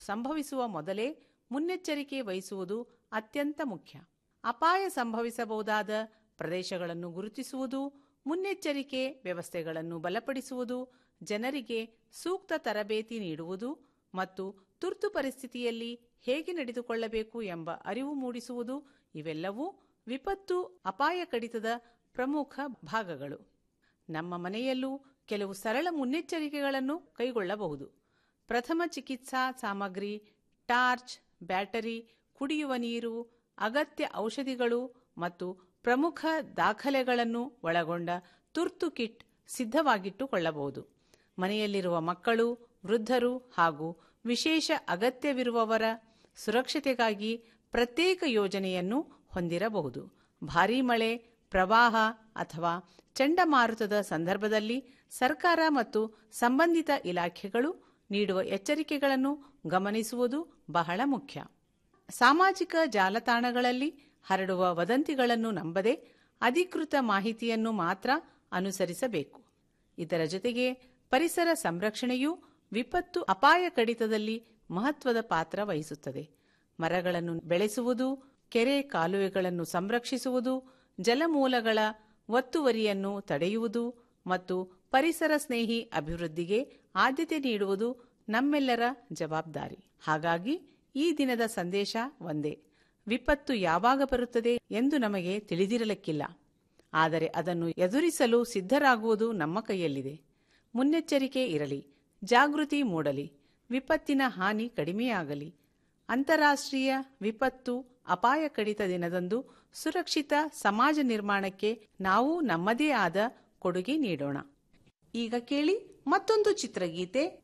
ಸಂಭವಿಸುವ ಮೊದಲೇ ಮುನ್ನೆಚ್ಚರಿಕೆ ವಹಿಸುವುದು ಅತ್ಯಂತ ಮುಖ್ಯ ಅಪಾಯ ಸಂಭವಿಸಬಹುದಾದ ಪ್ರದೇಶಗಳನ್ನು ಗುರುತಿಸುವುದು ಮುನ್ನೆಚ್ಚರಿಕೆ ವ್ಯವಸ್ಥೆಗಳನ್ನು ಬಲಪಡಿಸುವುದು ಜನರಿಗೆ ಸೂಕ್ತ ತರಬೇತಿ ನೀಡುವುದು ಮತ್ತು ತುರ್ತು ಪರಿಸ್ಥಿತಿಯಲ್ಲಿ ಹೇಗೆ ನಡೆದುಕೊಳ್ಳಬೇಕು ಎಂಬ ಅರಿವು ಮೂಡಿಸುವುದು ಇವೆಲ್ಲವೂ ವಿಪತ್ತು ಅಪಾಯ ಕಡಿತದ ಪ್ರಮುಖ ಭಾಗಗಳು ನಮ್ಮ ಮನೆಯಲ್ಲೂ ಕೆಲವು ಸರಳ ಮುನ್ನೆಚ್ಚರಿಕೆಗಳನ್ನು ಕೈಗೊಳ್ಳಬಹುದು ಪ್ರಥಮ ಚಿಕಿತ್ಸಾ ಸಾಮಗ್ರಿ ಟಾರ್ಚ್ ಬ್ಯಾಟರಿ ಕುಡಿಯುವ ನೀರು ಅಗತ್ಯ ಔಷಧಿಗಳು ಮತ್ತು ಪ್ರಮುಖ ದಾಖಲೆಗಳನ್ನು ಒಳಗೊಂಡ ತುರ್ತು ಕಿಟ್ ಸಿದ್ಧವಾಗಿಟ್ಟುಕೊಳ್ಳಬಹುದು ಮನೆಯಲ್ಲಿರುವ ಮಕ್ಕಳು ವೃದ್ಧರು ಹಾಗೂ ವಿಶೇಷ ಅಗತ್ಯವಿರುವವರ ಸುರಕ್ಷತೆಗಾಗಿ ಪ್ರತ್ಯೇಕ ಯೋಜನೆಯನ್ನು ಹೊಂದಿರಬಹುದು ಭಾರೀ ಮಳೆ ಪ್ರವಾಹ ಅಥವಾ ಚಂಡಮಾರುತದ ಸಂದರ್ಭದಲ್ಲಿ ಸರ್ಕಾರ ಮತ್ತು ಸಂಬಂಧಿತ ಇಲಾಖೆಗಳು ನೀಡುವ ಎಚ್ಚರಿಕೆಗಳನ್ನು ಗಮನಿಸುವುದು ಬಹಳ ಮುಖ್ಯ ಸಾಮಾಜಿಕ ಜಾಲತಾಣಗಳಲ್ಲಿ ಹರಡುವ ವದಂತಿಗಳನ್ನು ನಂಬದೆ ಅಧಿಕೃತ ಮಾಹಿತಿಯನ್ನು ಮಾತ್ರ ಅನುಸರಿಸಬೇಕು ಇದರ ಜೊತೆಗೆ ಪರಿಸರ ಸಂರಕ್ಷಣೆಯೂ ವಿಪತ್ತು ಅಪಾಯ ಕಡಿತದಲ್ಲಿ ಮಹತ್ವದ ಪಾತ್ರ ವಹಿಸುತ್ತದೆ ಮರಗಳನ್ನು ಬೆಳೆಸುವುದು ಕೆರೆ ಕಾಲುವೆಗಳನ್ನು ಸಂರಕ್ಷಿಸುವುದು ಜಲಮೂಲಗಳ ಒತ್ತುವರಿಯನ್ನು ತಡೆಯುವುದು ಮತ್ತು ಪರಿಸರ ಸ್ನೇಹಿ ಅಭಿವೃದ್ಧಿಗೆ ಆದ್ಯತೆ ನೀಡುವುದು ನಮ್ಮೆಲ್ಲರ ಜವಾಬ್ದಾರಿ ಹಾಗಾಗಿ ಈ ದಿನದ ಸಂದೇಶ ಒಂದೇ ವಿಪತ್ತು ಯಾವಾಗ ಬರುತ್ತದೆ ಎಂದು ನಮಗೆ ತಿಳಿದಿರಲಿಕ್ಕಿಲ್ಲ ಆದರೆ ಅದನ್ನು ಎದುರಿಸಲು ಸಿದ್ಧರಾಗುವುದು ನಮ್ಮ ಕೈಯಲ್ಲಿದೆ ಮುನ್ನೆಚ್ಚರಿಕೆ ಇರಲಿ ಜಾಗೃತಿ ಮೂಡಲಿ ವಿಪತ್ತಿನ ಹಾನಿ ಕಡಿಮೆಯಾಗಲಿ ಅಂತಾರಾಷ್ಟ್ರೀಯ ವಿಪತ್ತು ಅಪಾಯ ಕಡಿತ ದಿನದಂದು ಸುರಕ್ಷಿತ ಸಮಾಜ ನಿರ್ಮಾಣಕ್ಕೆ ನಾವು ನಮ್ಮದೇ ಆದ ಕೊಡುಗೆ ನೀಡೋಣ ಈಗ ಕೇಳಿ ಮತ್ತೊಂದು ಚಿತ್ರಗೀತೆ